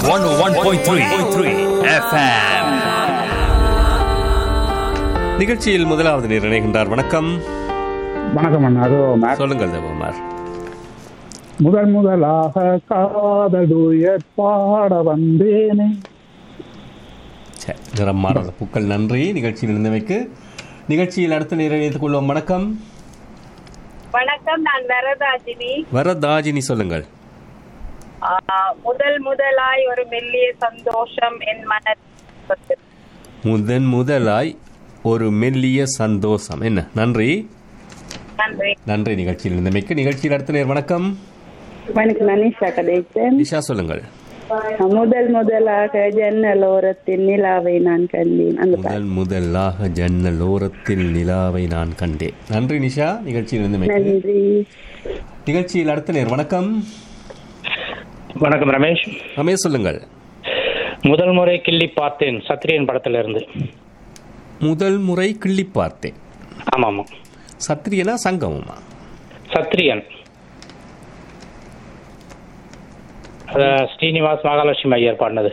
101.3 FM நிகழ்ச்சியில் முதலாவது நேர் இணைகின்றார் வணக்கம் வணக்கம் அண்ணா அது மேம். சொல்லுங்கள் தேவகுமார் முதல் முதலாக காதலுயர் பாட வந்தேனே சரி, நிறம் மாறாத பூக்கள் நன்றி நிகழ்ச்சியில் இருந்தமைக்கு நிகழ்ச்சியில் அடுத்த நேரம் இணைத்துக் கொள்வோம் வணக்கம் வணக்கம் நான் வரதாஜினி வரதாஜினி சொல்லுங்கள் ஆ, முதல் முதலாய் ஒரு மெல்லிய சந்தோஷம் என் மனத்தில் முதன் முதலாய் ஒரு மெல்லிய சந்தோஷம் என்ன நன்றி நன்றி நன்றி நிகழ்ச்சியில் இருந்தமைக்கு நிகழ்ச்சியில் அடுத்த நேர் வணக்கம் வணக்கம் அனிஷா கதைச்சன் நிஷா சொல்லுங்கள் முதல் முதலாக ஜன்னல் ஓரத்தில் நிலாவை நான் கண்டேன் அந்த பாட்டு. முதல் முதலாக ஜன்னல் ஓரத்தில் நிலாவை நான் கண்டேன் நன்றி நிஷா நிகழ்ச்சியில் இருந்தமைக்கு நன்றி நிகழ்ச்சியில் அடுத்த நேர் வணக்கம் வணக்கம் ரமேஷ் ரமேஷ் சொல்லுங்கள் முதல் முறை கிள்ளி பார்த்தேன் சத்ரியன் படத்துல இருந்து முதல் முறை கிள்ளி பார்த்தேன் ஆமா ஆமா சத்திரியனா சங்கமமா சத்ரியன் அத ஸ்ரீனிவாஸ் மகாலட்சுமி ஐயர் பாடினது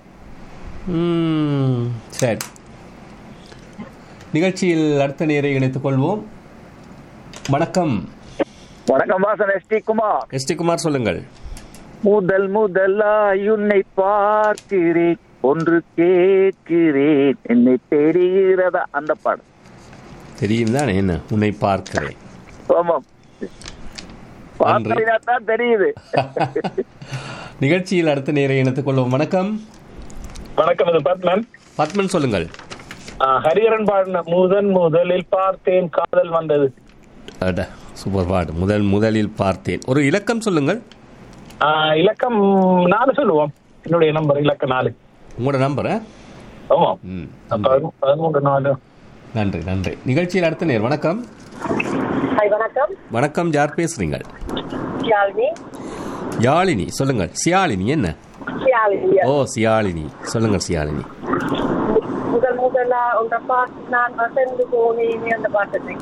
ம், சரி நிகழ்ச்சியில் அடுத்த நேரை இணைத்துக் கொள்வோம் வணக்கம் வணக்கம் Vasan S D Kumar S D Kumar சொல்லுங்கள் முதல் முதலாய் உன்னை பார்க்கிறேன் ஒன்று கேட்கிறேன் என்னை தெரிகிறதா அந்த பாடம் தெரியும் தானே என்ன உன்னை பார்க்கிறேன் ஆமாம் பார்த்தா தான் தெரியுது நிகழ்ச்சியில் அடுத்த நேரை இணைத்துக் கொள்வோம் வணக்கம் வணக்கம் இது பத்மன் பத்மன் சொல்லுங்கள் ஆ, ஹரிஹரன் பாடின முதன் முதலில் பார்த்தேன் காதல் வந்தது அட சூப்பர் பாடு முதல் முதலில் பார்த்தேன் ஒரு இலக்கம் சொல்லுங்கள் ஆ, இலக்கம் நாலு சொல்லுவோம் என்னுடைய நம்பர் இலக்கம் நாலு உங்களோட நம்பரை ஆமாம் ம் பதிமூ- பதிமூன்று நாலு நன்றி நன்றி நிகழ்ச்சியில் அடுத்த நேர் வணக்கம் ஹாய் வணக்கம் வணக்கம் யார் பேசுறீங்கள் ஷியாலினி யாழினி சொல்லுங்கள் சியாலினி என்ன ஷியாலினி ஓ சியாலினி சொல்லுங்கள் சியாலினி முதல் முதலா உங்க பாட்டு நான் அசந்து போனேன் அந்த பாட்டு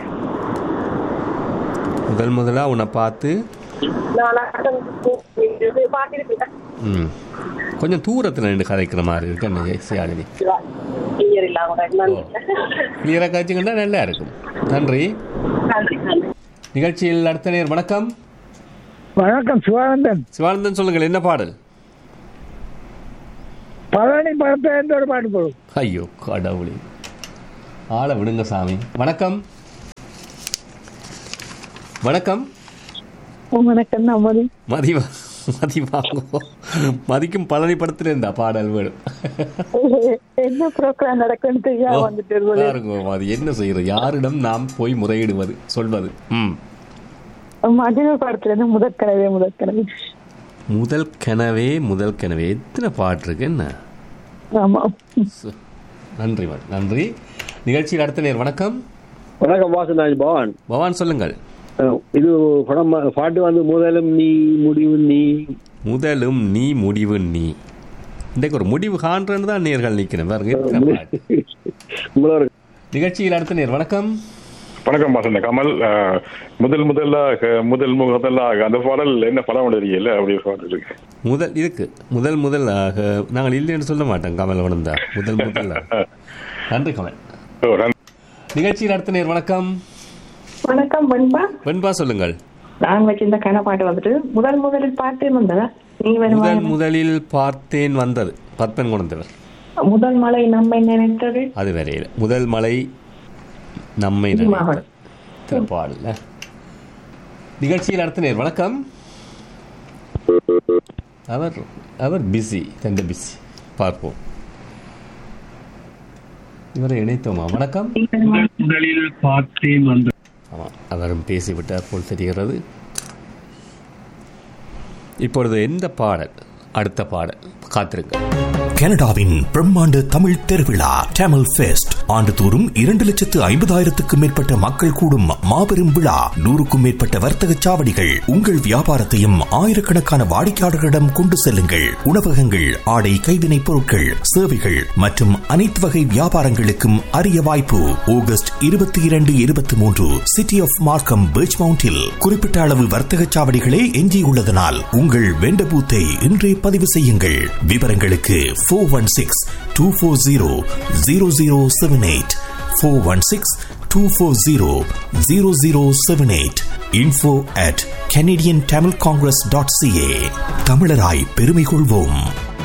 முதல் முதலா உன்னை பார்த்து நான் அசந்து போனேன் பாட்டு இருக்கு ம் கொஞ்சம் தூரத்தில் நின்று கதைக்கிற மாதிரி இருக்கு என்ன சியாலினி கிளியர் இல்லாம நன்றி கிளியராக காய்ச்சிங்கன்னா நல்லா இருக்கும் நன்றி நன்றி நன்றி நிகழ்ச்சியில் அடுத்த நேர் வணக்கம் வணக்கம் சிவானந்தன் சிவானந்தன் சொல்லுங்கள் என்ன பாடல் பழனி படத்தை எந்த ஒரு பாட்டு போடும் ஐயோ கடவுளே ஆளை விடுங்க சாமி வணக்கம் வணக்கம் வணக்கம் நான் மதி மதி வா- மதி வாங்குவோம் மதிக்கும் பழனி படத்துல இருந்தா பாடல் வேணும் என்ன ப்ரோக்ராம் நடக்குன்னு தெரியாம வந்துட்டு இருக்கோம். பாருங்க அது என்ன செய்யறது யாரிடம் நாம் போய் முறையிடுவது சொல்வது ம் மதிய படத்துல இருந்து முதற்கனவே முதற்கனவே முதல் கனவே முதல் கனவே எத்தனை பாட்டு இருக்கு என்ன ஆமா சு. நன்றி மதி, நன்றி நிகழ்ச்சியில் அடுத்த நேர் வணக்கம் வணக்கம் வாசனாஜ் பவான் பவான் சொல்லுங்கள் அஹ் இது படம் பாட்டு வந்து முதலும் நீ முடிவு நீ முதலும் நீ முடிவு நீ இன்றைக்கு ஒரு முடிவு காண்றன்னு தான் நேர்கள் நிற்கிறேன் பாருங்க எத்தனை பாட்டு. உங்களோட நிகழ்ச்சியில் அடுத்த நேர் வணக்கம் வணக்கம் வாசன் கமல் ஆ, முதல் முதலாக முதல் முதலாக அந்த பாடல் என்ன படம் தெரியல அப்படி பாடல் இருக்கு முதல் இருக்கு முதல் முதலாக நாங்கள் இல்லைன்னு சொல்ல மாட்டோம் கமல் வளர்ந்தா முதல் முதலாக நன்றி கமல் ஓ, நன்றி. நிகழ்ச்சியில் அடுத்த நேர் வணக்கம் வணக்கம் வெண்பா வெண்பா சொல்லுங்கள் நான் வச்சிருந்த கனப்பாட்டு வந்துட்டு முதல் முதலில் பாட்டு வந்ததா நீ வேணுமா முதல் முதலில் பார்த்தேன் வந்தது பத்மன் குணந்தவர் முதல் மலை நம்மை நினைத்தது அது வரையில் முதல் மலை நம்மை மகள். நினைத்தது பாடல நிகழ்ச்சியில் அடுத்த நேர் வணக்கம் அவர் அவர் பிஸி தந்த பிஸி பார்ப்போம் இவரை இணைத்தோமா வணக்கம் முதலில் பார்த்தேன் வந்தது ஆமாம் அவரும் பேசிவிட்டார் போல் தெரிகிறது இப்பொழுது எந்த பாடல் அடுத்த பாடல் காத்திருங்க கனடாவின் பிரம்மாண்ட தமிழ் திருவிழா டேமல் ஃபெஸ்ட் ஆண்டுதோறும் இரண்டு லட்சத்து ஐம்பதாயிரத்துக்கும் மேற்பட்ட மக்கள் கூடும் மாபெரும் விழா நூறுக்கும் மேற்பட்ட வர்த்தக சாவடிகள் உங்கள் வியாபாரத்தையும் ஆயிரக்கணக்கான வாடிக்கையாளர்களிடம் கொண்டு செல்லுங்கள் உணவகங்கள் ஆடை கைவினைப் பொருட்கள் சேவைகள் மற்றும் அனைத்து வகை வியாபாரங்களுக்கும் அரிய வாய்ப்பு ஆகஸ்ட் இருபத்தி இரண்டு இருபத்தி மூன்று சிட்டி ஆஃப் மார்க்கம் பீச் மவுண்டில் குறிப்பிட்ட அளவு வர்த்தக சாவடிகளே எஞ்சியுள்ளதனால் உங்கள் வெண்ட பூத்தை இன்றே பதிவு செய்யுங்கள் விவரங்களுக்கு four one six two four zero zero zero seven eight four one six two four zero zero zero seven eight info at Canadian Tamil Congress dot CA தமிழராய் பெருமை கொள்வோம்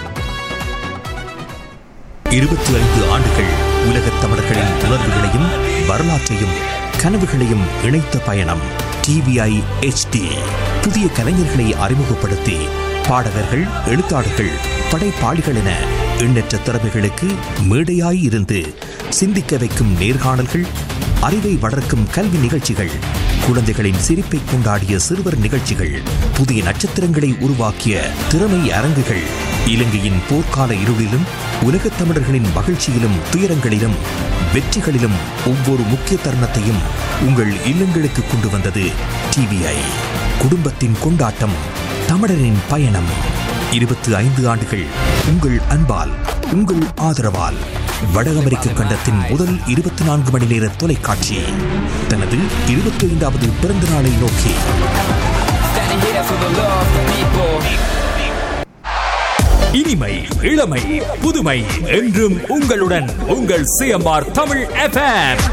இருபத்தி ஐந்து ஆண்டுகள் உலகத் தமிழர்களின் உணர்வுகளையும் வரலாற்றையும் கனவுகளையும் இணைத்த பயணம் டிவிஐ HD புதிய கலைஞர்களை அறிமுகப்படுத்தி பாடகர்கள் எழுத்தாளர்கள் படைப்பாளிகள் என எண்ணற்ற திறமைகளுக்கு மேடையாய் இருந்து சிந்திக்க வைக்கும் நேர்காணல்கள் அறிவை வளர்க்கும் கல்வி நிகழ்ச்சிகள் குழந்தைகளின் சிரிப்பை கொண்டாடிய சிறுவர் நிகழ்ச்சிகள் புதிய நட்சத்திரங்களை உருவாக்கிய திறமை அரங்குகள் இலங்கையின் போர்க்கால இருளிலும் உலகத் தமிழர்களின் மகிழ்ச்சியிலும் துயரங்களிலும் வெற்றிகளிலும் ஒவ்வொரு முக்கிய தருணத்தையும் உங்கள் இல்லங்களுக்கு கொண்டு வந்தது டிவிஐ குடும்பத்தின் கொண்டாட்டம் தமிழரின் பயணம் இருபத்தி ஐந்து ஆண்டுகள் உங்கள் அன்பால் உங்கள் ஆதரவால் வட அமெரிக்க கண்டத்தின் முதல் இருபத்தி நான்கு மணி நேர தொலைக்காட்சி தனது இருபத்தி ஐந்தாவது பிறந்த நாளை நோக்கி இனிமை இளமை புதுமை என்றும் உங்களுடன் உங்கள் சிஎம்ஆர் தமிழ் எஃப்எம்